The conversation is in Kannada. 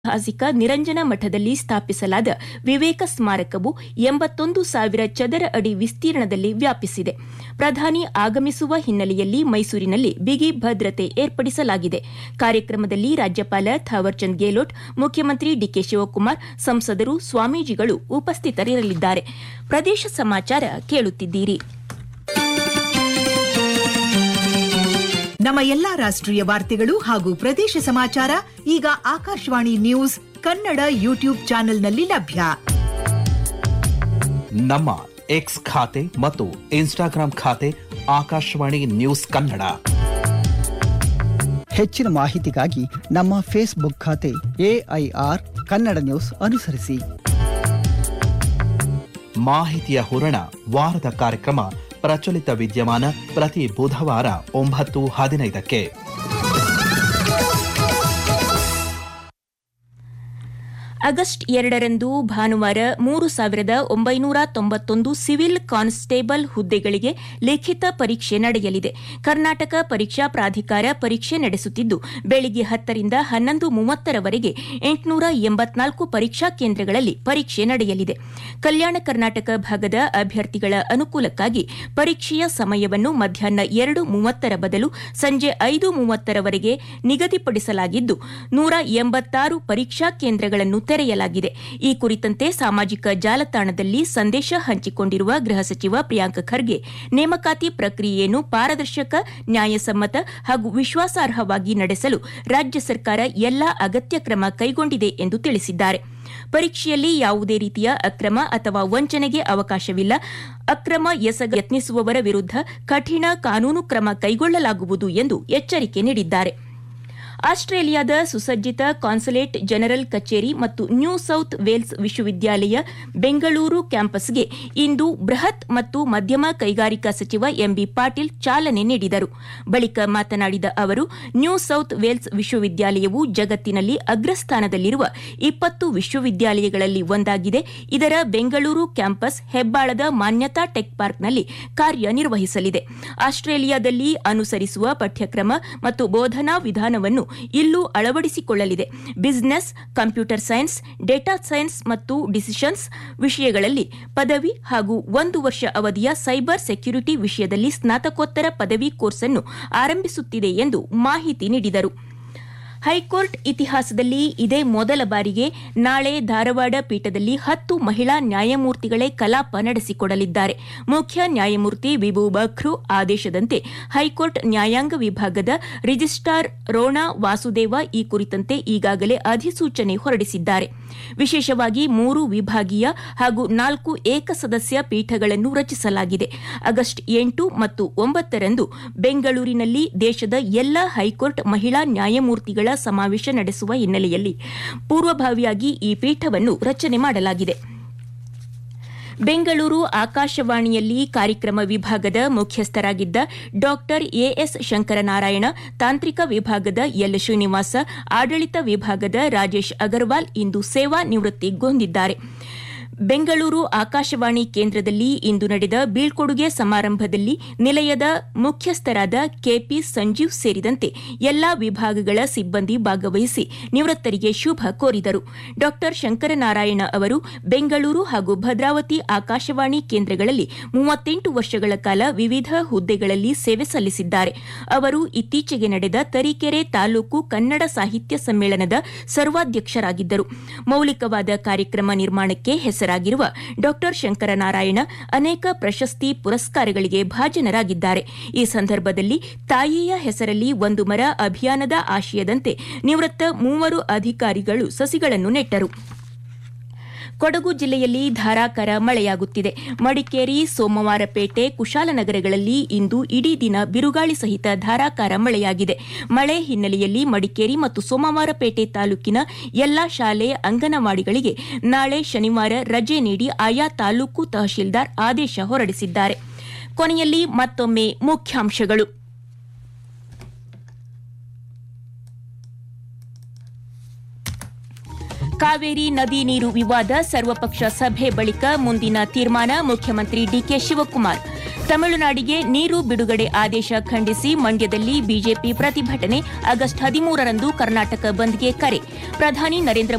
ಐತಿಹಾಸಿಕ ನಿರಂಜನ ಮಠದಲ್ಲಿ ಸ್ಥಾಪಿಸಲಾದ ವಿವೇಕ ಸ್ಮಾರಕವು ಎಂಬತ್ತೊಂದು ಸಾವಿರ ಚದರ ಅಡಿ ವಿಸ್ತೀರ್ಣದಲ್ಲಿ ವ್ಯಾಪಿಸಿದೆ ಪ್ರಧಾನಿ ಆಗಮಿಸುವ ಹಿನ್ನೆಲೆಯಲ್ಲಿ ಮೈಸೂರಿನಲ್ಲಿ ಬಿಗಿ ಭದ್ರತೆ ಏರ್ಪಡಿಸಲಾಗಿದೆ ಕಾರ್ಯಕ್ರಮದಲ್ಲಿ ರಾಜ್ಯಪಾಲ ಥಾವರ್ಚಂದ್ ಗೆಹ್ಲೋಟ್ ಮುಖ್ಯಮಂತ್ರಿ ಡಿಕೆ ಶಿವಕುಮಾರ್ ಸಂಸದರು ಸ್ವಾಮೀಜಿಗಳು ಉಪಸ್ಥಿತರಿರಲಿದ್ದಾರೆ ಪ್ರದೇಶ ಸಮಾಚಾರ ಕೇಳುತ್ತಿದ್ದೀರಿ ನಮ್ಮ ಎಲ್ಲಾ ರಾಷ್ಟ್ರೀಯ ವಾರ್ತೆಗಳು ಹಾಗೂ ಪ್ರದೇಶ ಸಮಾಚಾರ ಈಗ ಆಕಾಶವಾಣಿ ನ್ಯೂಸ್ ಕನ್ನಡ ಯೂಟ್ಯೂಬ್ ಚಾನೆಲ್ನಲ್ಲಿ ಲಭ್ಯ ನಮ್ಮ ಎಕ್ಸ್ ಖಾತೆ ಮತ್ತು ಇನ್ಸ್ಟಾಗ್ರಾಂ ಖಾತೆ ಆಕಾಶವಾಣಿ ನ್ಯೂಸ್ ಕನ್ನಡ ಹೆಚ್ಚಿನ ಮಾಹಿತಿಗಾಗಿ ನಮ್ಮ ಫೇಸ್ಬುಕ್ ಖಾತೆ ಎಐಆರ್ ಕನ್ನಡ ನ್ಯೂಸ್ ಅನುಸರಿಸಿ ಮಾಹಿತಿಯ ಹೂರಣ ವಾರದ ಕಾರ್ಯಕ್ರಮ ಪ್ರಚಲಿತ ವಿದ್ಯಮಾನ ಪ್ರತಿ ಬುಧವಾರ ಒಂಬತ್ತು ಹದಿನೈದಕ್ಕೆ ಆಗಸ್ಟ್ ಎರಡರಂದು ಭಾನುವಾರ ಮೂರು ಸಾವಿರದ ಒಂಬೈನೂರ ತೊಂಬತ್ತೊಂದು ಸಿವಿಲ್ ಕಾನ್ಸ್ಟೇಬಲ್ ಹುದ್ದೆಗಳಿಗೆ ಲಿಖಿತ ಪರೀಕ್ಷೆ ನಡೆಯಲಿದೆ ಕರ್ನಾಟಕ ಪರೀಕ್ಷಾ ಪ್ರಾಧಿಕಾರ ಪರೀಕ್ಷೆ ನಡೆಸುತ್ತಿದ್ದು ಬೆಳಿಗ್ಗೆ ಹತ್ತರಿಂದ ಹನ್ನೊಂದು ಮೂವತ್ತರವರೆಗೆ ಎಂಟುನೂರ ಎಂಬತ್ನಾಲ್ಕು ಪರೀಕ್ಷಾ ಕೇಂದ್ರಗಳಲ್ಲಿ ಪರೀಕ್ಷೆ ನಡೆಯಲಿದೆ ಕಲ್ಯಾಣ ಕರ್ನಾಟಕ ಭಾಗದ ಅಭ್ಯರ್ಥಿಗಳ ಅನುಕೂಲಕ್ಕಾಗಿ ಪರೀಕ್ಷೆಯ ಸಮಯವನ್ನು ಮಧ್ಯಾಹ್ನ ಎರಡು ಮೂವತ್ತರ ಬದಲು ಸಂಜೆ ಐದು ಮೂವತ್ತರವರೆಗೆ ನಿಗದಿಪಡಿಸಲಾಗಿದ್ದು ನೂರ ಎಂಬತ್ತಾರು ಪರೀಕ್ಷಾ ಕೇಂದ್ರಗಳನ್ನು ತೆರೆಯಲಾಗಿದೆ ಈ ಕುರಿತಂತೆ ಸಾಮಾಜಿಕ ಜಾಲತಾಣದಲ್ಲಿ ಸಂದೇಶ ಹಂಚಿಕೊಂಡಿರುವ ಗೃಹ ಸಚಿವ ಪ್ರಿಯಾಂಕ್ ಖರ್ಗೆ ನೇಮಕಾತಿ ಪ್ರಕ್ರಿಯೆಯನ್ನು ಪಾರದರ್ಶಕ ನ್ಯಾಯಸಮ್ಮತ ಹಾಗೂ ವಿಶ್ವಾಸಾರ್ಹವಾಗಿ ನಡೆಸಲು ರಾಜ್ಯ ಸರ್ಕಾರ ಎಲ್ಲಾ ಅಗತ್ಯ ಕ್ರಮ ಕೈಗೊಂಡಿದೆ ಎಂದು ತಿಳಿಸಿದ್ದಾರೆ ಪರೀಕ್ಷೆಯಲ್ಲಿ ಯಾವುದೇ ರೀತಿಯ ಅಕ್ರಮ ಅಥವಾ ವಂಚನೆಗೆ ಅವಕಾಶವಿಲ್ಲ ಅಕ್ರಮ ಎಸಗ ಯತ್ನಿಸುವವರ ವಿರುದ್ಧ ಕಠಿಣ ಕಾನೂನು ಕ್ರಮ ಕೈಗೊಳ್ಳಲಾಗುವುದು ಎಂದು ಎಚ್ಚರಿಕೆ ನೀಡಿದ್ದಾರೆ ಆಸ್ಟ್ರೇಲಿಯಾದ ಸುಸಜ್ಜಿತ ಕಾನ್ಸುಲೇಟ್ ಜನರಲ್ ಕಚೇರಿ ಮತ್ತು ನ್ಯೂ ಸೌತ್ ವೇಲ್ಸ್ ವಿಶ್ವವಿದ್ಯಾಲಯ ಬೆಂಗಳೂರು ಕ್ಯಾಂಪಸ್ಗೆ ಇಂದು ಬೃಹತ್ ಮತ್ತು ಮಧ್ಯಮ ಕೈಗಾರಿಕಾ ಸಚಿವ ಎಂಬಿ ಪಾಟೀಲ್ ಚಾಲನೆ ನೀಡಿದರು ಬಳಿಕ ಮಾತನಾಡಿದ ಅವರು ನ್ಯೂ ಸೌತ್ ವೇಲ್ಸ್ ವಿಶ್ವವಿದ್ಯಾಲಯವು ಜಗತ್ತಿನಲ್ಲಿ ಅಗ್ರಸ್ಥಾನದಲ್ಲಿರುವ ಇಪ್ಪತ್ತು ವಿಶ್ವವಿದ್ಯಾಲಯಗಳಲ್ಲಿ ಒಂದಾಗಿದೆ ಇದರ ಬೆಂಗಳೂರು ಕ್ಯಾಂಪಸ್ ಹೆಬ್ಬಾಳದ ಮಾನ್ಯತಾ ಟೆಕ್ ಪಾರ್ಕ್ನಲ್ಲಿ ಕಾರ್ಯನಿರ್ವಹಿಸಲಿದೆ ಆಸ್ಟ್ರೇಲಿಯಾದಲ್ಲಿ ಅನುಸರಿಸುವ ಪಠ್ಯಕ್ರಮ ಮತ್ತು ಬೋಧನಾ ವಿಧಾನವನ್ನು ಇಲ್ಲೂ ಅಳವಡಿಸಿಕೊಳ್ಳಲಿದೆ business computer science data science ಮತ್ತು ಡಿಸಿಷನ್ಸ್ ವಿಷಯಗಳಲ್ಲಿ ಪದವಿ ಹಾಗೂ ಒಂದು ವರ್ಷ ಅವಧಿಯ ಸೈಬರ್ ಸೆಕ್ಯುರಿಟಿ ವಿಷಯದಲ್ಲಿ ಸ್ನಾತಕೋತ್ತರ ಪದವಿ ಕೋರ್ಸ್ ಅನ್ನು ಆರಂಭಿಸುತ್ತಿದೆ ಎಂದು ಮಾಹಿತಿ ನೀಡಿದರು ಹೈಕೋರ್ಟ್ ಇತಿಹಾಸದಲ್ಲಿ ಇದೇ ಮೊದಲ ಬಾರಿಗೆ ನಾಳೆ ಧಾರವಾಡ ಪೀಠದಲ್ಲಿ ಹತ್ತು ಮಹಿಳಾ ನ್ಯಾಯಮೂರ್ತಿಗಳೇ ಕಲಾಪ ನಡೆಸಿಕೊಡಲಿದ್ದಾರೆ ಮುಖ್ಯ ನ್ಯಾಯಮೂರ್ತಿ ವಿಭು ಬಖ್ರು ಆದೇಶದಂತೆ ಹೈಕೋರ್ಟ್ ನ್ಯಾಯಾಂಗ ವಿಭಾಗದ ರಿಜಿಸ್ಟ್ರಾರ್ ರೋಣಾ ವಾಸುದೇವ ಈ ಕುರಿತಂತೆ ಈಗಾಗಲೇ ಅಧಿಸೂಚನೆ ಹೊರಡಿಸಿದ್ದಾರೆ ವಿಶೇಷವಾಗಿ ಮೂರು ವಿಭಾಗೀಯ ಹಾಗೂ ನಾಲ್ಕು ಏಕಸದಸ್ಯ ಪೀಠಗಳನ್ನು ರಚಿಸಲಾಗಿದೆ ಆಗಸ್ಟ್ ಎಂಟು ಮತ್ತು ಒಂಬತ್ತರಂದು ಬೆಂಗಳೂರಿನಲ್ಲಿ ದೇಶದ ಎಲ್ಲ ಹೈಕೋರ್ಟ್ ಮಹಿಳಾ ನ್ಯಾಯಮೂರ್ತಿಗಳ ಸಮಾವೇಶ ನಡೆಸುವ ಹಿನ್ನೆಲೆಯಲ್ಲಿ ಪೂರ್ವಭಾವಿಯಾಗಿ ಈ ಪೀಠವನ್ನು ರಚನೆ ಮಾಡಲಾಗಿದೆ ಬೆಂಗಳೂರು ಆಕಾಶವಾಣಿಯಲ್ಲಿ ಕಾರ್ಯಕ್ರಮ ವಿಭಾಗದ ಮುಖ್ಯಸ್ಥರಾಗಿದ್ದ ಡಾ ಎಎಸ್ ಶಂಕರನಾರಾಯಣ ತಾಂತ್ರಿಕ ವಿಭಾಗದ ಎಲ್ ಶ್ರೀನಿವಾಸ ಆಡಳಿತ ವಿಭಾಗದ ರಾಜೇಶ್ ಅಗರ್ವಾಲ್ ಇಂದು ಸೇವಾ ನಿವೃತ್ತಿಗೊಂಡಿದ್ದಾರೆ ಬೆಂಗಳೂರು ಆಕಾಶವಾಣಿ ಕೇಂದ್ರದಲ್ಲಿ ಇಂದು ನಡೆದ ಬೀಳ್ಕೊಡುಗೆ ಸಮಾರಂಭದಲ್ಲಿ ನಿಲಯದ ಮುಖ್ಯಸ್ಥರಾದ ಕೆಪಿ ಸಂಜೀವ್ ಸೇರಿದಂತೆ ಎಲ್ಲಾ ವಿಭಾಗಗಳ ಸಿಬ್ಬಂದಿ ಭಾಗವಹಿಸಿ ನಿವೃತ್ತರಿಗೆ ಶುಭ ಕೋರಿದರು ಡಾ ಶಂಕರನಾರಾಯಣ ಅವರು ಬೆಂಗಳೂರು ಹಾಗೂ ಭದ್ರಾವತಿ ಆಕಾಶವಾಣಿ ಕೇಂದ್ರಗಳಲ್ಲಿ ಮೂವತ್ತೆಂಟು ವರ್ಷಗಳ ಕಾಲ ವಿವಿಧ ಹುದ್ದೆಗಳಲ್ಲಿ ಸೇವೆ ಸಲ್ಲಿಸಿದ್ದಾರೆ ಅವರು ಇತ್ತೀಚೆಗೆ ನಡೆದ ತರೀಕೆರೆ ತಾಲೂಕು ಕನ್ನಡ ಸಾಹಿತ್ಯ ಸಮ್ಮೇಳನದ ಸರ್ವಾಧ್ಯಕ್ಷರಾಗಿದ್ದರು ಮೌಲಿಕವಾದ ಕಾರ್ಯಕ್ರಮ ನಿರ್ಮಾಣಕ್ಕೆ ಹೆಸರಾಗಿರುವ ಡಾ ಶಂಕರನಾರಾಯಣ ಅನೇಕ ಪ್ರಶಸ್ತಿ ಪುರಸ್ಕಾರಗಳಿಗೆ ಭಾಜನರಾಗಿದ್ದಾರೆ ಈ ಸಂದರ್ಭದಲ್ಲಿ ತಾಯಿಯ ಹೆಸರಲ್ಲಿ ಒಂದು ಮರ ಅಭಿಯಾನದ ಆಶಯದಂತೆ ನಿವೃತ್ತ ಮೂವರು ಅಧಿಕಾರಿಗಳು ಸಸಿಗಳನ್ನು ನೆಟ್ಟರು ಕೊಡಗು ಜಿಲ್ಲೆಯಲ್ಲಿ ಧಾರಾಕಾರ ಮಳೆಯಾಗುತ್ತಿದೆ ಮಡಿಕೇರಿ ಸೋಮವಾರಪೇಟೆ ಕುಶಾಲನಗರಗಳಲ್ಲಿ ಇಂದು ಇಡೀ ದಿನ ಬಿರುಗಾಳಿ ಸಹಿತ ಧಾರಾಕಾರ ಮಳೆಯಾಗಿದೆ ಮಳೆ ಹಿನ್ನೆಲೆಯಲ್ಲಿ ಮಡಿಕೇರಿ ಮತ್ತು ಸೋಮವಾರಪೇಟೆ ತಾಲೂಕಿನ ಎಲ್ಲಾ ಶಾಲೆ ಅಂಗನವಾಡಿಗಳಿಗೆ ನಾಳೆ ಶನಿವಾರ ರಜೆ ನೀಡಿ ಆಯಾ ತಾಲೂಕು ತಹಶೀಲ್ದಾರ್ ಆದೇಶ ಹೊರಡಿಸಿದ್ದಾರೆ ಕೊನೆಯಲ್ಲಿ ಮತ್ತೊಮ್ಮೆ ಮುಖ್ಯಾಂಶಗಳು ಕಾವೇರಿ ನದಿ ನೀರು ವಿವಾದ ಸರ್ವಪಕ್ಷ ಸಭೆ ಬಳಿಕ ಮುಂದಿನ ತೀರ್ಮಾನ ಮುಖ್ಯಮಂತ್ರಿ ಡಿಕೆ ಶಿವಕುಮಾರ್ ತಮಿಳುನಾಡಿಗೆ ನೀರು ಬಿಡುಗಡೆ ಆದೇಶ ಖಂಡಿಸಿ ಮಂಡ್ಯದಲ್ಲಿ ಬಿಜೆಪಿ ಪ್ರತಿಭಟನೆ ಆಗಸ್ಟ್ ಹದಿಮೂರರಂದು ಕರ್ನಾಟಕ ಬಂದ್ಗೆ ಕರೆ ಪ್ರಧಾನಿ ನರೇಂದ್ರ